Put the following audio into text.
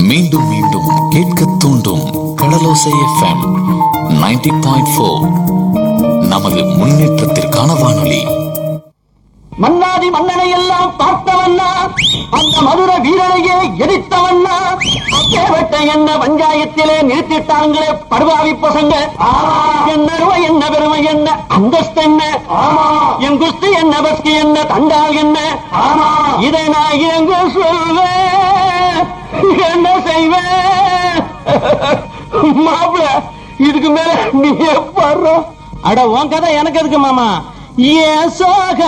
மீண்டும் மீண்டும் கேட்க தூண்டும் கடலோசை எஃப்எம் 90.4 பாயிண்ட் ஃபோர் நமது முன்னேற்றத்திற்கான வானொலி மன்னாதி மன்னனை எல்லாம் பார்த்தவண்ணா அந்த மதுர வீரனையே எதிர்த்தவண்ணா அப்பேவட்டை என்ன பஞ்சாயத்திலே நிறுத்திட்டாங்களே படுவாவி பசங்க என்ன அருமை என்ன பெருமை என்ன அந்தஸ்து என்ன என் குஸ்தி என்ன பஸ்கி என்ன தண்டால் என்ன இதை நான் எங்க சொல்வேன் என்ன செய்வேன் மாப்பிள இதுக்கு மேல நீ பாடுற அட உன் கதை எனக்கு எதுக்கு மாமா ஏன் சோக